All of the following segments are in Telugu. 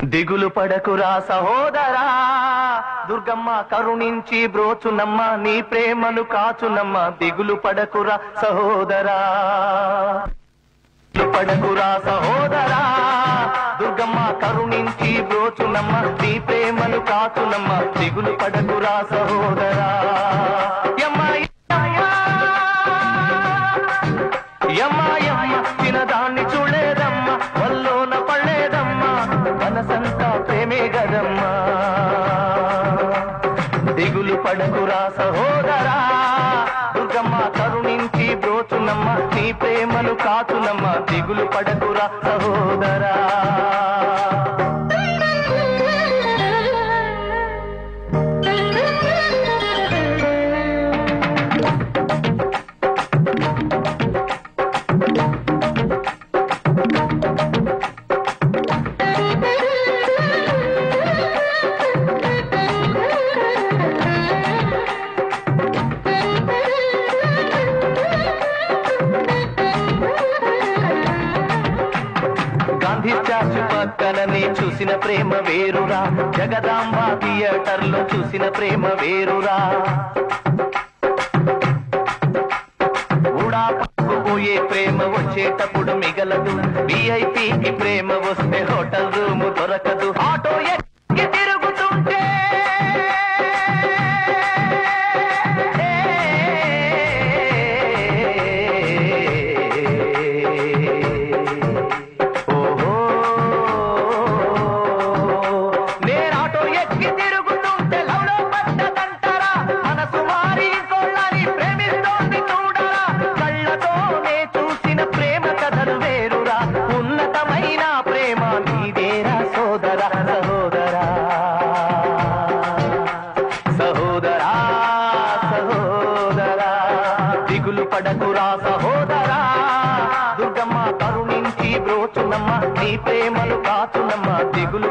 దిగులు పడకురా సహోదరా దుర్గమ్మ కరుణించి బ్రోచునమ్మ నీ ప్రేమను కాచునమ్మ దిగులు పడకురా సహోదరా దిగులు పడకురా సహోదరా దుర్గమ్మ కరుణించి బ్రోచునమ్మ నీ ప్రేమను కాచునమ్మ దిగులు పడకురా సహోదరా యమ్మ, యమ్మ, యమ్మ యమ్మ తినదాన్ని చూడేదమ్మ వల్లోన పడలేదమ్మ మనసంతా ప్రేమే గదమ్మా దిగులు పడకురా సహోదరా దుర్గమ్మ కరుణించి బ్రోచునమ్మ నీ ప్రేమను కాచునమ్మ దిగులు పడకురా సహోదరా గాంధీ చార్చ్ పక్కననే చూసిన ప్రేమ వేరురా జగదాంబ థియేటర్ లో చూసిన ప్రేమ వేరురా ఊడా పోయే ప్రేమ వచ్చేటప్పుడు మిగలదు విఐపికి ప్రేమ వస్తే హోటల్ రూమ్ దొరకదు ఆటో ఎక్కి తిరుగుతుంటే ఓహో నేను ఆటో ఎక్కి తిరుగుతుంటే లవ్లో పడ్డదంటారా మనసు మారి కొళ్ళని ప్రేమిస్తోంది చూడరా కళ్ళతోనే చూసిన ప్రేమ కథలు వేరురా ఉన్నతమైన ప్రేమ నీదేరా సోదరా సహోదరా సహోదరా సహోదరా దిగులు పడకురా సహోదరా దుర్గమ్మ కరుణించి బ్రోచునమ్మ నీ ప్రేమలు కాచునమ్మ దిగులు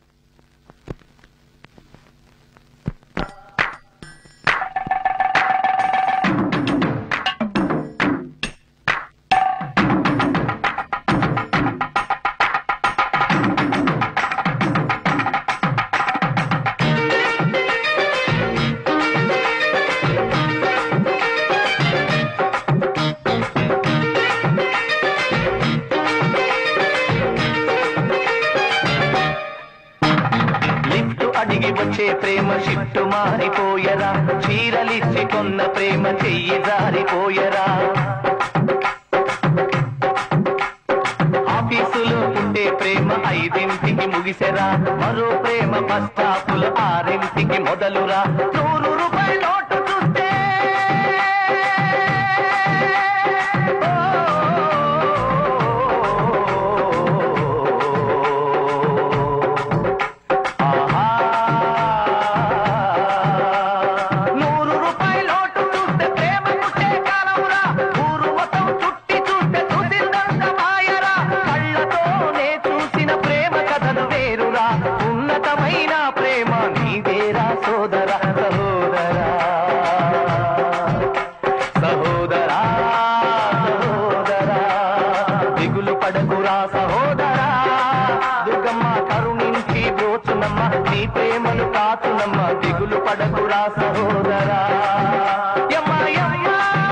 లిఫ్ట్ అడిగి వచ్చే ప్రేమ షిఫ్ట్ మారిపోయరా చీరలిచ్చి కొన్న ప్రేమ చెయ్యి జారిపోయరా ఆఫీసులో ఉండే ప్రేమ ఐదింటికి ముగిసెరా మరో ప్రేమ బస్ స్టాపుల ఆరింటికి మొదలురా నూరు రూపాయల నోటు చూస్తే ఆహా. నూరు రూపాయల నోటు చూస్తే ప్రేమ పుట్టే కాలమురా ఊరు మొత్తం చుట్టి చూస్తే చూసిందంత మాయరా కళ్ళతోనే చూసిన ప్రేమ కథలు వేరురా ఉన్నతమైన ప్రేమ నీదేరా సోదర సహోదరా సహోదరా సహోదరా దిగులు పడకురా సహోదరా దుర్గమ్మ కరుణించి బ్రోచునమ్మ నీ ప్రేమను కాచునమ్మ దిగులు పడకురా సహోదరా యమ్మ యమ్మ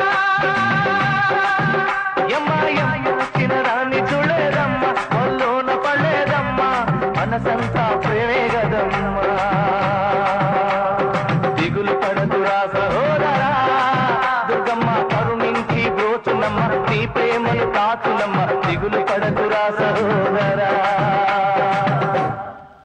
యమ్మ యమ్మ చిన్నదాన్ని చూడేదమ్మ ఒళ్ళోన పడేదమ్మ మనసంతా ప్రేమే గదమ్మా దిగులు పడదురా సహోదరా దుర్గమ్మ కరుణించి బ్రోచునమ్మ నీ ప్రేమను కాచునమ్మ దిగులు పడదురా సహోదరా